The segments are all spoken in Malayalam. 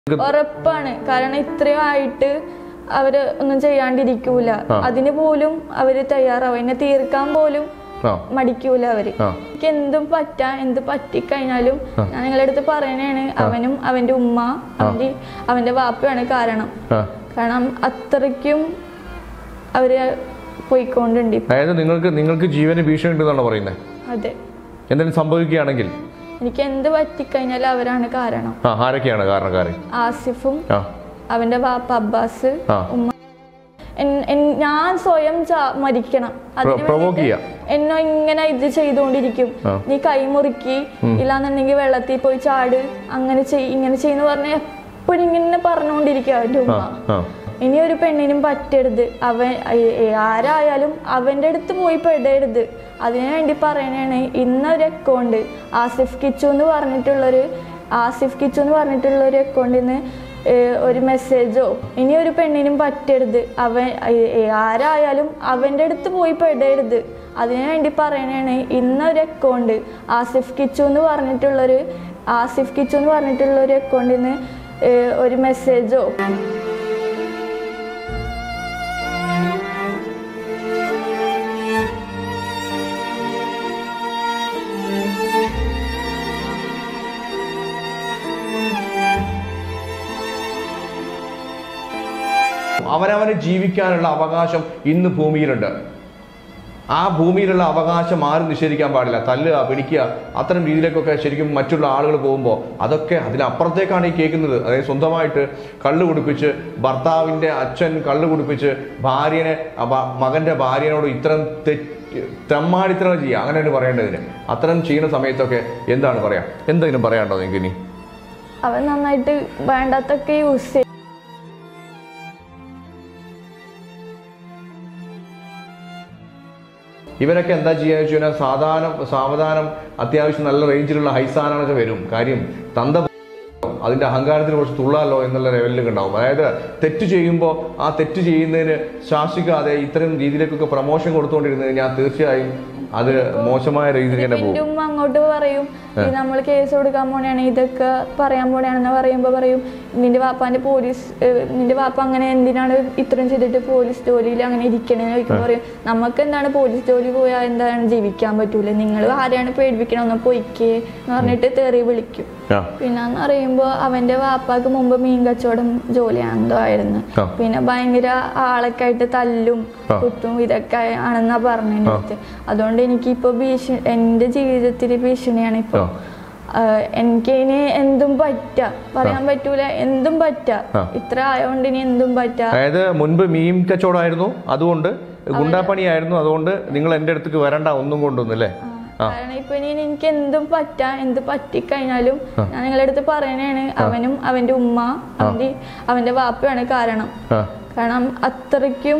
ഉറപ്പാണ് കാരണം ഇത്രയും ആയിട്ട് അവര് ഒന്നും ചെയ്യാണ്ടിരിക്കൂല അതിന് പോലും അവര് തയ്യാറാവും എന്നെ തീർക്കാൻ പോലും ആ മടിക്കൂല അവര് ആ എനിക്ക് എന്തും പറ്റാ എന്ത് പറ്റിക്കഴിഞ്ഞാലും ഞാൻ നിങ്ങളുടെ അടുത്ത് പറയണേണ് അവനും അവന്റെ ഉമ്മ അവന്റെ അവന്റെ വാപ്പയാണ് കാരണം ആ കാരണം അത്രയ്ക്കും അവര് പോയിക്കൊണ്ടുണ്ട് ഇപ്പൊ. അതായത് നിങ്ങൾക്ക് നിങ്ങൾക്ക് ജീവന് ഭീഷണി ഉണ്ടെന്നാണ് പറയുന്നത് അതെ എന്തെങ്കിലും സംഭവിക്കുകയാണെങ്കിൽ എനിക്ക് എന്ത് പറ്റിക്കഴിഞ്ഞാലും അവരാണ് കാരണം ആ ആരൊക്കെയാണ് കാരണക്കാര് ആസിഫും ആ അവന്റെ വാപ്പ അബ്ബാസ് ആ ഉമ്മ എൻ- എൻ- ഞാൻ സ്വയം ചാ- മരിക്കണം അതിന് പ്രൊവോക്ക് വേണ്ടിയിട്ട് ചെയ്യാം എന്നെ ഇങ്ങനെ ഇത് ചെയ്തുകൊണ്ടിരിക്കും ആ. നീ കൈമുറുക്കി ഇല്ലാന്നുണ്ടെങ്കിൽ വെള്ളത്തിൽ പോയി ചാട് അങ്ങനെ ചെയ് ഇങ്ങനെ ചെയ്യുന്ന പറഞ്ഞ എപ്പോഴും ഇങ്ങനെ പറഞ്ഞുകൊണ്ടിരിക്കുക അവന്റെ ആ ഉമ്മ ആ ഇനി ഒരു പെണ്ണിനും പറ്റരുത് അവൻ ഏ- ഏ- ആരായാലും അവന്റെ അടുത്ത് പോയി പെടരുത് അതിനു വേണ്ടി പറയണതാണ് ഇന്നൊരു അക്കൗണ്ട് ആസിഫ് കിച്ചു എന്ന് പറഞ്ഞിട്ടുള്ളൊരു ആസിഫ് കിച്ചു എന്ന് പറഞ്ഞിട്ടുള്ള ഒരു അക്കൗണ്ടിൽ നിന്ന് ഒരു മെസ്സേജോ ഇനി ഒരു പെണ്ണിനും പറ്റരുത് അവൻ ഏ- ഏ- ആരായാലും അവന്റെ അടുത്ത് പോയി പെടരുത് അതിനു വേണ്ടി പറയണതാണ് ഇന്നൊരു അക്കൗണ്ട് ആസിഫ് കിച്ചു എന്ന് പറഞ്ഞിട്ടുള്ളൊരു ആസിഫ് കിച്ചു എന്ന് പറഞ്ഞിട്ടുള്ള ഒരു അക്കൗണ്ടിൽ നിന്ന് ഒരു മെസ്സേജോ അവനവന് ജീവിക്കാനുള്ള അവകാശം ഇന്ന് ഭൂമിയിലുണ്ട് ആ ഭൂമിയിലുള്ള അവകാശം ആരും നിഷേധിക്കാൻ പാടില്ല തല്ലുക പിടിക്കുക അത്തരം രീതിയിലേക്കൊക്കെ ശരിക്കും മറ്റുള്ള ആളുകൾ പോകുമ്പോൾ അതൊക്കെ അതിനപ്പുറത്തേക്കാണ് ഈ കേൾക്കുന്നത് അതായത് സ്വന്തമായിട്ട് കള്ള് കുടിപ്പിച്ച് ഭർത്താവിൻ്റെ അച്ഛൻ കള്ള് കുടിപ്പിച്ച് ഭാര്യനെ അപ്പ- മകൻ്റെ ഭാര്യനോട് ഇത്തരം തെറ്റ് തെമ്മാടിത്തരം ചെയ്യുക അങ്ങനെയാണ് പറയേണ്ടതിന് അത്തരം ചെയ്യുന്ന സമയത്തൊക്കെ എന്താണ് പറയാ എന്തെങ്കിലും പറയാനുണ്ടോ നിങ്ങൾക്ക് ഇനി അവൻ നന്നായിട്ട് വേണ്ടാത്തൊക്കെ യൂസ് ചെയ്യും ഇവരൊക്കെ എന്താ ചെയ്യാന്ന് വെച്ച് കഴിഞ്ഞാൽ സാധാരണ സാവധാനം അത്യാവശ്യം നല്ല റേഞ്ചിലുള്ള ഹൈസാനൊക്കെ വരും കാര്യം തന്ത അതിന്റെ അഹങ്കാരത്തിന് കുറച്ച് തുള്ളാലോ എന്നുള്ള ലെവലിലൊക്കെ ഉണ്ടാവും അതായത് തെറ്റ് ചെയ്യുമ്പോൾ ആ തെറ്റ് ചെയ്യുന്നതിന് ശാസിക്കാതെ ഇത്തരം രീതിയിലേക്കൊക്കെ പ്രൊമോഷൻ കൊടുത്തുകൊണ്ടിരുന്നു കഴിഞ്ഞാൽ തീർച്ചയായും അത് മോശമായ രീതിയിൽ തന്നെ പോകും എന്റെ ഉമ്മ അങ്ങോട്ട് പറയും ഈ നമ്മൾ കേസ് കൊടുക്കാൻ പോണെയാണ് ഇതൊക്കെ പറയാൻ പോണെയാണെന്ന് പറയുമ്പോ പറയും നിന്റെ വാപ്പാന്റെ പോലീസ് ഏഹ്, നിന്റെ വാപ്പ അങ്ങനെ എന്തിനാണ് ഇത്രയും ചെയ്തിട്ട് പോലീസ് ജോലിയിൽ അങ്ങനെ ഇരിക്കണേന്ന് ചോദിക്കുമ്പോൾ പറയും നമുക്ക് എന്താണ് പോലീസ് ജോലി പോയാൽ എന്താണ് ജീവിക്കാൻ പറ്റൂല നിങ്ങൾ ആരെയാണ് പേടിപ്പിക്കണം ഒന്ന് പൊയ്ക്കേ എന്ന് പറഞ്ഞിട്ട് തെറി വിളിക്കും ആ പിന്നെന്ന് പറയുമ്പോ അവന്റെ വാപ്പാക്ക് മുമ്പ് മീൻ കച്ചവടം ജോലിയാണെന്തോ ആയിരുന്നു ആ. പിന്നെ ഭയങ്കര ആളൊക്കെ ആയിട്ട് തല്ലും ആ. കുത്തും ഇതൊക്കെ ആണെന്നാ പറഞ്ഞു എൻ്റെ അടുത്ത് അതുകൊണ്ട് എനിക്കിപ്പോ ഭീഷണി എൻ്റെ ജീവിതത്തിൽ ഭീഷണിയാണ് ഇപ്പൊ ആ. ആഹ് എനിക്ക് ഇനി എന്തും പറ്റാ പറയാൻ പറ്റൂല എന്തും പറ്റാ ആ. ഇത്ര ആയതുകൊണ്ട് ഇനി എന്തും പറ്റാ അതായത് മുൻപ് മീൻ കച്ചവടമായിരുന്നു അതുകൊണ്ട് ഗുണ്ടാപ്പണിയായിരുന്നു അതുകൊണ്ട് നിങ്ങൾ എൻ്റെ അടുത്തേക്ക് വരണ്ട ഒന്നും കൊണ്ടൊന്നും അല്ലേ ആ കാരണം ഇപ്പൊ ഇനി എനിക്ക് എന്തും പറ്റാ എന്ത് പറ്റിക്കഴിഞ്ഞാലും ഞാൻ നിങ്ങളുടെ അടുത്ത് പറയണേണ് അവനും അവന്റെ ഉമ്മ അവന്റെ അവന്റെ വാപ്പയാണ് കാരണം ആ കാരണം അത്രയ്ക്കും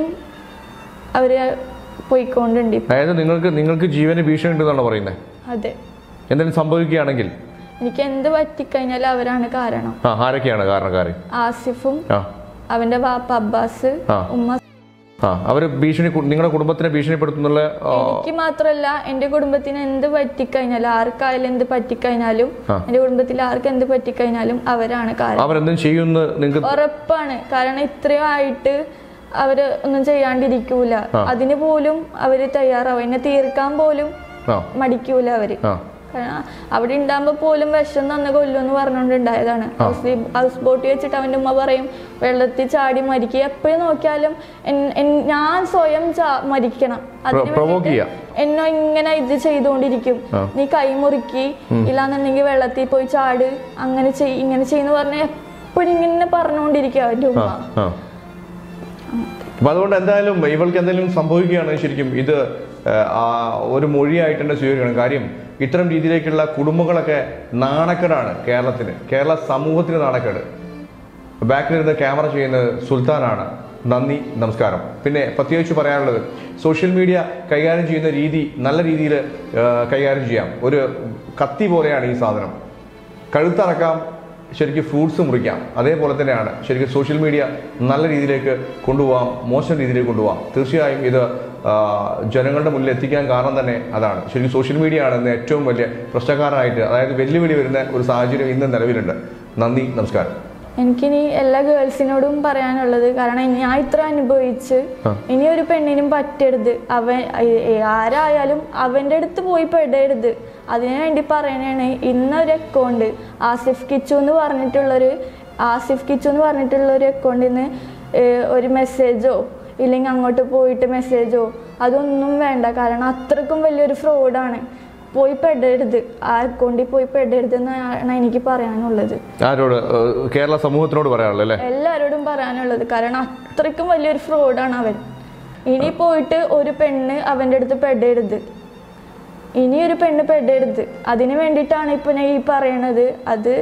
അവര് പോയിക്കൊണ്ടുണ്ട് ഇപ്പൊ. അതായത് നിങ്ങൾക്ക് നിങ്ങൾക്ക് ജീവന് ഭീഷണി ഉണ്ടെന്നാണ് പറയുന്നത് അതെ എന്തെങ്കിലും സംഭവിക്കുകയാണെങ്കിൽ എനിക്ക് എന്ത് പറ്റിക്കഴിഞ്ഞാലും അവരാണ് കാരണം ആ ആരൊക്കെയാണ് കാരണക്കാര് ആസിഫും ആ അവന്റെ വാപ്പ അബ്ബാസ് ആ. ഉമ്മ ആ അവർ ഭീഷണി നിങ്ങളുടെ കുടുംബത്തിനെ ഭീഷണിപ്പെടുത്തുന്നുള്ള ആ, എനിക്ക് മാത്രല്ല എന്റെ കുടുംബത്തിന് എന്ത് പറ്റിക്കഴിഞ്ഞാലും ആർക്കായാലും എന്ത് പറ്റിക്കഴിഞ്ഞാലും ആ. എന്റെ കുടുംബത്തിൽ ആർക്ക് എന്ത് പറ്റിക്കഴിഞ്ഞാലും അവരാണ് കാരണം അവരെന്തും ചെയ്യുമെന്ന് നിങ്ങൾക്ക് ഉറപ്പാണ് കാരണം ഇത്രയും ആയിട്ട് അവര് ഒന്നും ചെയ്യാണ്ടിരിക്കൂല ആ. അതിന് പോലും അവര് തയ്യാറാവും എന്നെ തീർക്കാൻ പോലും ആ മടിക്കൂല അവര് ആ കാരണം അവിടെ ഉണ്ടാകുമ്പോ പോലും വിഷം തന്ന് കൊല്ലുമെന്ന് പറഞ്ഞുകൊണ്ടുണ്ടായതാണ് ഹൗസ് ഹൗസ് ബോട്ടിൽ വെച്ചിട്ട് അവന്റെ ഉമ്മ പറയും വെള്ളത്തിൽ ചാടി മരിക്കുക എപ്പോഴും നോക്കിയാലും എൻ- എൻ- ഞാൻ സ്വയം ചാ- മരിക്കണം അതിന് provoke വേണ്ടിയിട്ട് ചെയ്യാം. എന്നെ ഇങ്ങനെ ഇത് ചെയ്തുകൊണ്ടിരിക്കും ആ. നീ കൈമുറുക്കി ഇല്ലാന്നുണ്ടെങ്കിൽ വെള്ളത്തിൽ പോയി ചാട് അങ്ങനെ ചെയ് ഇങ്ങനെ ചെയ്യുന്ന പറഞ്ഞ എപ്പോഴും ഇങ്ങനെ പറഞ്ഞുകൊണ്ടിരിക്കുക അവന്റെ ആ ഉമ്മ ആ അപ്പൊ അതുകൊണ്ട് എന്തായാലും ഇവൾക്ക് എന്തെങ്കിലും സംഭവിക്കുകയാണ് ശരിക്കും ഇത് ആ, ആ, ഒരു മൊഴിയായിട്ട് തന്നെ സ്വീകരിക്കണം കാര്യം ഇത്തരം രീതിയിലേക്കുള്ള കുടുംബങ്ങളൊക്കെ നാണക്കേടാണ് കേരളത്തിന് കേരള സമൂഹത്തിന് നാണക്കേട് ബാക്കിലിരുന്ന് ക്യാമറ ചെയ്യുന്നത് സുൽത്താനാണ് നന്ദി നമസ്കാരം പിന്നെ പ്രത്യേകിച്ച് പറയാനുള്ളത് സോഷ്യൽ മീഡിയ കൈകാര്യം ചെയ്യുന്ന രീതി നല്ല രീതിയിൽ കൈകാര്യം ചെയ്യാം ഒരു കത്തി പോലെയാണ് ഈ സാധനം കഴുത്തറക്കാം ശരിക്കും ഫ്രൂട്ട്സ് മുറിക്കാം അതേപോലെ തന്നെയാണ് ശരിക്കും സോഷ്യൽ മീഡിയ നല്ല രീതിയിലേക്ക് കൊണ്ടുപോകാം മോശം രീതിയിലേക്ക് കൊണ്ടുപോകാം തീർച്ചയായും ഇത് ആ, ജനങ്ങളുടെ മുന്നിൽ എത്തിക്കാൻ കാരണം തന്നെ അതാണ് ശരിക്കും സോഷ്യൽ മീഡിയ ആണ് ഇന്ന് ഏറ്റവും വലിയ പ്രശ്നക്കാരനായിട്ട് അതായത് വെല്ലുവിളി വരുന്ന ഒരു സാഹചര്യം ഇന്ന് നിലവിലുണ്ട് നന്ദി നമസ്കാരം എനിക്കിനി എല്ലാ ഗേൾസിനോടും പറയാനുള്ളത് കാരണം ഞാൻ ഇത്ര അനുഭവിച്ച് ആ. ഇനി ഒരു പെണ്ണിനും പറ്റരുത് അവൻ ഏ- ഏ- ആരായാലും അവൻ്റെ അടുത്ത് പോയി പെടരുത് അതിനു വേണ്ടി പറയണതാണ് ഇന്നൊരു അക്കൗണ്ട് ആസിഫ് കിച്ചു എന്ന് പറഞ്ഞിട്ടുള്ളൊരു ആസിഫ് കിച്ചു എന്ന് പറഞ്ഞിട്ടുള്ള ഒരു അക്കൗണ്ടിൽ നിന്ന് ഒരു മെസ്സേജോ ഇല്ലെങ്കിൽ അങ്ങോട്ട് പോയിട്ട് മെസ്സേജോ അതൊന്നും വേണ്ട കാരണം അത്രക്കും വലിയൊരു ഫ്രോഡാണ് പോയി പെടരുത് ആ അക്കൗണ്ടിൽ പോയി പെടരുത് എന്നാണ് എനിക്ക് പറയാനുള്ളത് ആരോട് ഏഹ്, കേരള സമൂഹത്തിനോട് പറയാനുള്ളത് അല്ലേ എല്ലാവരോടും പറയാനുള്ളത് കാരണം അത്രയ്ക്കും വലിയൊരു ഫ്രോഡാണ് അവൻ ഇനി പോയിട്ട് ഒരു പെണ്ണ് അവൻ്റെ അടുത്ത് പെടരുത് ഇനി ഒരു പെണ്ണ് പെടരുത് അതിന് വേണ്ടിയിട്ടാണ് ഇപ്പം ഞാൻ ഈ പറയണത് അത്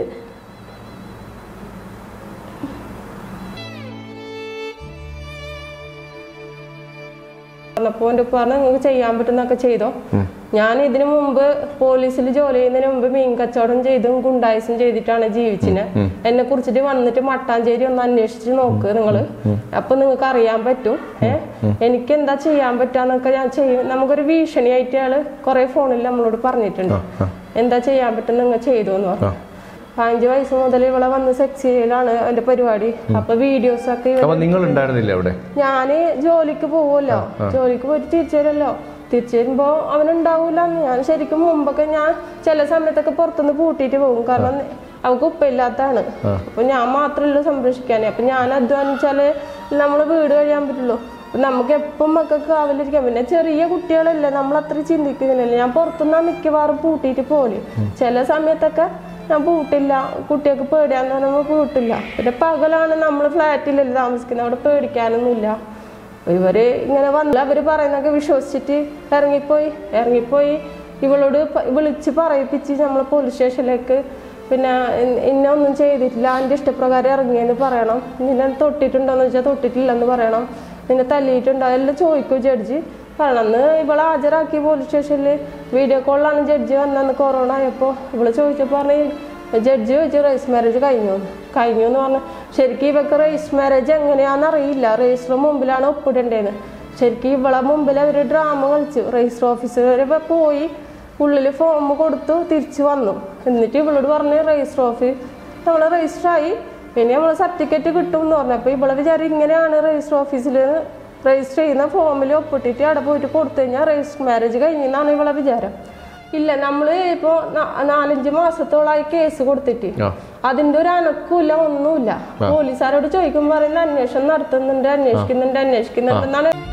പറഞ്ഞപ്പോൾ എൻ്റെ ഉപ്പ പറഞ്ഞു നിങ്ങൾക്ക് ചെയ്യാൻ പറ്റുന്നൊക്കെ ചെയ്തോ ഞാൻ ഇതിനു മുമ്പ് പോലീസിൽ ജോലി ചെയ്യുന്നതിന് മുമ്പ് മീൻ കച്ചവടം ചെയ്തും ഗുണ്ടായുസും ചെയ്തിട്ടാണ് ജീവിച്ചിന് എന്നെ കുറിച്ചിട്ട് വന്നിട്ട് മട്ടാഞ്ചേരി ഒന്ന് അന്വേഷിച്ച് നോക്ക് നിങ്ങള് അപ്പൊ നിങ്ങൾക്ക് അറിയാൻ പറ്റും ഏഹ് എനിക്ക് എന്താ ചെയ്യാൻ പറ്റാന്നൊക്കെ ഞാൻ ചെയ്യും നമുക്കൊരു ഭീഷണിയായിട്ട് അയാള് കുറെ ഫോണിൽ നമ്മളോട് പറഞ്ഞിട്ടുണ്ട് എന്താ ചെയ്യാൻ പറ്റും നിങ്ങൾ ചെയ്തു എന്ന് പറഞ്ഞു പതിനഞ്ച് വയസ്സ് മുതൽ ഇവിടെ വന്ന് സെക്സ് ചെയ്യലാണ് എന്റെ പരിപാടി അപ്പൊ വീഡിയോസ് ഒക്കെ ഇവര് അപ്പൊ നിങ്ങൾ ഉണ്ടായിരുന്നില്ല അവിടെ ഞാന് ജോലിക്ക് പോവുമല്ലോ ജോലിക്ക് പോയിട്ട് തിരിച്ചു വരുമല്ലോ തിരിച്ചു വരുമ്പോ അവനുണ്ടാവൂല ഞാൻ ശരിക്കും മുമ്പൊക്കെ ഞാൻ ചില സമയത്തൊക്കെ പുറത്തുനിന്ന് പൂട്ടിയിട്ട് പോകും കാരണം അവൾക്ക് ഉപ്പയില്ലാത്താണ് അപ്പൊ ഞാൻ മാത്രമല്ല സംരക്ഷിക്കാനേ അപ്പൊ ഞാൻ അധ്വാനിച്ചാലേ നമ്മള് വീട് കഴിയാൻ പറ്റുള്ളൂ അപ്പൊ നമുക്ക് എപ്പം മക്കൾക്ക് കാവലിരിക്കാം പിന്നെ ചെറിയ കുട്ടികളല്ലേ നമ്മൾ അത്ര ചിന്തിക്കുന്നില്ലല്ലോ ഞാൻ പുറത്തുനിന്നാ മിക്കവാറും പൂട്ടിയിട്ട് പോലെ ചില സമയത്തൊക്കെ ഞാൻ പൂട്ടില്ല കുട്ടികൾക്ക് പേടിയാന്ന് പറയുമ്പോൾ പൂട്ടില്ല പിന്നെ പകലാണ് നമ്മൾ ഫ്ലാറ്റിലല്ലേ താമസിക്കുന്നത് അവിടെ പേടിക്കാനൊന്നുമില്ല അപ്പൊ ഇവര് ഇങ്ങനെ വന്നില്ല അവര് പറയുന്നൊക്കെ വിശ്വസിച്ചിട്ട് ഇറങ്ങിപ്പോയി ഇറങ്ങിപ്പോയി ഇവളോട് പ- വിളിച്ച് പറയിപ്പിച്ച് നമ്മൾ പോലീസ് സ്റ്റേഷനിലേക്ക് പിന്നെ ഇന്ന- ഇന്ന ഒന്നും ചെയ്തിട്ടില്ല എൻ്റെ ഇഷ്ടപ്രകാരം ഇറങ്ങിയെന്ന് പറയണം നിന്നെ തൊട്ടിട്ടുണ്ടോന്ന് വെച്ചാൽ തൊട്ടിട്ടില്ലെന്ന് പറയണം നിന്നെ തല്ലിയിട്ടുണ്ടോ എല്ലാം ചോദിക്കും ജഡ്ജി കാരണം അന്ന് ഇവളെ ഹാജരാക്കി പോലീസ് സ്റ്റേഷനിൽ വീഡിയോ കോളിലാണ് ജഡ്ജി വന്നന്ന് കൊറോണ ആയപ്പോൾ ഇവള് ചോദിച്ചപ്പോൾ പറഞ്ഞു ജഡ്ജി ചോദിച്ചു റേസ് മാരേജ് കഴിഞ്ഞു എന്ന്. കഴിഞ്ഞു എന്ന് പറഞ്ഞു ശരിക്കും ഇവക്ക് റേസ് മാരേജ് എങ്ങനെയാണെന്ന് അറിയില്ല രജിസ്റ്റർ മുമ്പിലാണ് ഒപ്പിടേണ്ടത് ശരിക്കും ഇവളെ മുമ്പിൽ അവർ ഡ്രാമ കളിച്ചു രജിസ്റ്റർ ഓഫീസർ വരെ ഇപ്പൊ പോയി ഉള്ളിൽ ഫോം കൊടുത്തു തിരിച്ചു വന്നു എന്നിട്ട് ഇവളോട് പറഞ്ഞു രജിസ്റ്റർ ഓഫീസ് നമ്മൾ രജിസ്റ്റർ ആയി പിന്നെ നമ്മൾ സർട്ടിഫിക്കറ്റ് കിട്ടും എന്ന് പറഞ്ഞു അപ്പോൾ ഇവളെ വിചാരം ഇങ്ങനെയാണ് രജിസ്റ്റർ ഓഫീസിൽ രജിസ്റ്റർ ചെയ്യുന്ന ഫോമിൽ ഒപ്പിട്ടിട്ട് അവിടെ പോയിട്ട് കൊടുത്തു കഴിഞ്ഞാൽ രജിസ്റ്റർ മാരേജ് കഴിഞ്ഞെന്നാണ് ഇവളെ വിചാരം ഇല്ല നമ്മൾ ഇപ്പോൾ നാലഞ്ച് മാസത്തോളമായി കേസ് കൊടുത്തിട്ട് ആ അതിന്റെ ഒരു അനക്കുമില്ല ഒന്നുമില്ല പോലീസുകാരോട് ചോദിക്കുമ്പോൾ പറയുന്നത് അന്വേഷണം നടത്തുന്നുണ്ട് അന്വേഷിക്കുന്നുണ്ട് അന്വേഷിക്കുന്നുണ്ട് എന്നാണ്